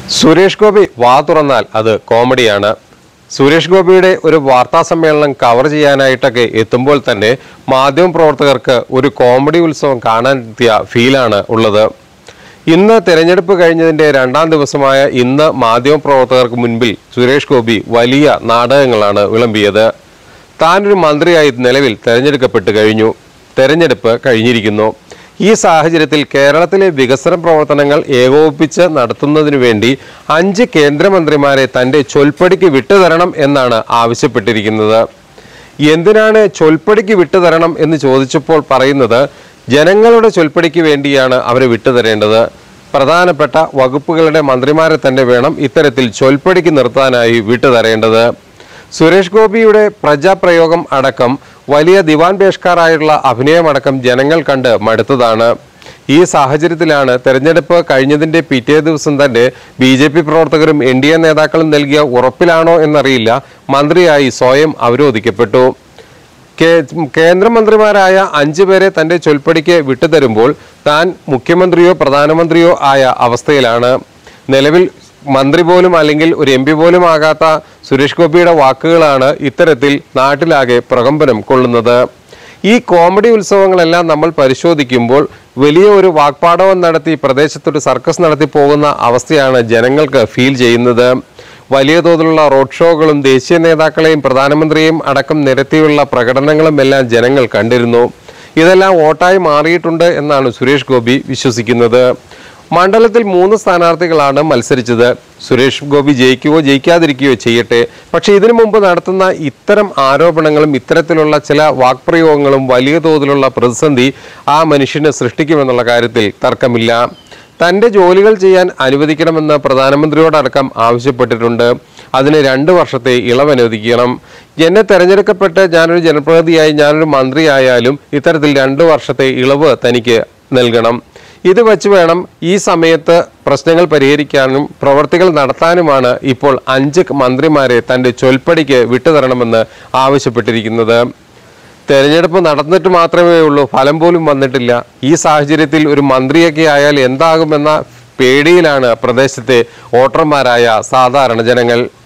സുരേഷ് ഗോപി വാ തുറന്നാൽ അത് കോമഡിയാണ് സുരേഷ് ഗോപിയുടെ ഒരു വാർത്താ സമ്മേളനം കവർ ചെയ്യാനായിട്ടൊക്കെ എത്തുമ്പോൾ തന്നെ മാധ്യമപ്രവർത്തകർക്ക് ഒരു കോമഡി ഉത്സവം കാണാനെത്തിയ ഫീലാണ് ഉള്ളത് ഇന്ന് തെരഞ്ഞെടുപ്പ് കഴിഞ്ഞതിന്റെ രണ്ടാം ദിവസമായ ഇന്ന് മാധ്യമപ്രവർത്തകർക്ക് മുൻപിൽ സുരേഷ് ഗോപി വലിയ നാടകങ്ങളാണ് വിളമ്പിയത് താനൊരു മന്ത്രിയായി നിലവിൽ തെരഞ്ഞെടുക്കപ്പെട്ട് കഴിഞ്ഞു തെരഞ്ഞെടുപ്പ് കഴിഞ്ഞിരിക്കുന്നു ഈ സാഹചര്യത്തിൽ കേരളത്തിലെ വികസന പ്രവർത്തനങ്ങൾ ഏകോപിപ്പിച്ച് നടത്തുന്നതിനു വേണ്ടി അഞ്ച് കേന്ദ്രമന്ത്രിമാരെ തന്റെ ചൊൽപ്പടിക്ക് വിട്ടുതരണം എന്നാണ് ആവശ്യപ്പെട്ടിരിക്കുന്നത് എന്തിനാണ് ചൊൽപ്പടിക്ക് വിട്ടുതരണം എന്ന് ചോദിച്ചപ്പോൾ പറയുന്നത് ജനങ്ങളുടെ ചൊൽപ്പടിക്ക് വേണ്ടിയാണ് അവരെ വിട്ടുതരേണ്ടത് പ്രധാനപ്പെട്ട വകുപ്പുകളുടെ മന്ത്രിമാരെ തന്നെ വേണം ഇത്തരത്തിൽ ചൊൽപ്പടിക്ക് നിർത്താനായി വിട്ടുതരേണ്ടത് സുരേഷ് ഗോപിയുടെ പ്രജാപ്രയോഗം അടക്കം വലിയ ദിവാൻ പേഷ്കാറായുള്ള അഭിനയമടക്കം ജനങ്ങൾ കണ്ട് മടുത്തതാണ് ഈ സാഹചര്യത്തിലാണ് തെരഞ്ഞെടുപ്പ് കഴിഞ്ഞതിന്റെ പിറ്റേ ദിവസം തന്നെ ബി ജെ പി പ്രവർത്തകരും എൻ ഡി എ നേതാക്കളും നൽകിയ ഉറപ്പിലാണോ എന്നറിയില്ല മന്ത്രിയായി സ്വയം അവരോധിക്കപ്പെട്ടു കേ- കേന്ദ്രമന്ത്രിമാരായ അഞ്ചു പേരെ തന്റെ ചൊൽപ്പടിക്ക് വിട്ടുതരുമ്പോൾ താൻ മുഖ്യമന്ത്രിയോ പ്രധാനമന്ത്രിയോ ആയ അവസ്ഥയിലാണ് നിലവിൽ മന്ത്രി പോലും അല്ലെങ്കിൽ ഒരു എം പി പോലും ആകാത്ത സുരേഷ് ഗോപിയുടെ വാക്കുകളാണ് ഇത്തരത്തിൽ നാട്ടിലാകെ പ്രകമ്പനം കൊള്ളുന്നത് ഈ കോമഡി ഉത്സവങ്ങളെല്ലാം നമ്മൾ പരിശോധിക്കുമ്പോൾ വലിയ ഒരു വാക്പാടവം നടത്തി പ്രദേശത്തൊരു സർക്കസ് നടത്തി പോകുന്ന അവസ്ഥയാണ് ജനങ്ങൾക്ക് ഫീൽ ചെയ്യുന്നത് വലിയ തോതിലുള്ള റോഡ് ഷോകളും ദേശീയ നേതാക്കളെയും പ്രധാനമന്ത്രിയെയും അടക്കം നിരത്തിയുള്ള പ്രകടനങ്ങളും എല്ലാം ജനങ്ങൾ കണ്ടിരുന്നു ഇതെല്ലാം വോട്ടായി മാറിയിട്ടുണ്ട് എന്നാണ് സുരേഷ് ഗോപി വിശ്വസിക്കുന്നത് മണ്ഡലത്തിൽ മൂന്ന് സ്ഥാനാർത്ഥികളാണ് മത്സരിച്ചത് സുരേഷ് ഗോപി ജയിക്കുകയോ ജയിക്കാതിരിക്കുകയോ ചെയ്യട്ടെ പക്ഷേ ഇതിനു മുമ്പ് നടത്തുന്ന ഇത്തരം ആരോപണങ്ങളും ഇത്തരത്തിലുള്ള ചില വാക്പ്രയോഗങ്ങളും വലിയ തോതിലുള്ള പ്രതിസന്ധി ആ മനുഷ്യന് സൃഷ്ടിക്കുമെന്നുള്ള കാര്യത്തിൽ തർക്കമില്ല തന്റെ ജോലികൾ ചെയ്യാൻ അനുവദിക്കണമെന്ന് പ്രധാനമന്ത്രിയോടടക്കം ആവശ്യപ്പെട്ടിട്ടുണ്ട് അതിന് രണ്ട് വർഷത്തെ ഇളവ് അനുവദിക്കണം എന്നെ തെരഞ്ഞെടുക്കപ്പെട്ട് ഞാനൊരു ജനപ്രതിനിധിയായി ഞാനൊരു മന്ത്രിയായാലും ഇത്തരത്തിൽ രണ്ട് വർഷത്തെ ഇളവ് തനിക്ക് നൽകണം ഇത് വച്ച് വേണം ഈ സമയത്ത് പ്രശ്നങ്ങൾ പരിഹരിക്കാനും പ്രവർത്തികൾ നടത്താനുമാണ് ഇപ്പോൾ അഞ്ച് മന്ത്രിമാരെ തന്റെ ചൊൽപ്പടിക്ക് വിട്ടുതരണമെന്ന് ആവശ്യപ്പെട്ടിരിക്കുന്നത് തെരഞ്ഞെടുപ്പ് നടന്നിട്ട് മാത്രമേ ഉള്ളൂ ഫലം പോലും വന്നിട്ടില്ല ഈ സാഹചര്യത്തിൽ ഒരു മന്ത്രിയൊക്കെ ആയാൽ എന്താകുമെന്ന പേടിയിലാണ് പ്രദേശത്തെ വോട്ടർമാരായ സാധാരണ ജനങ്ങൾ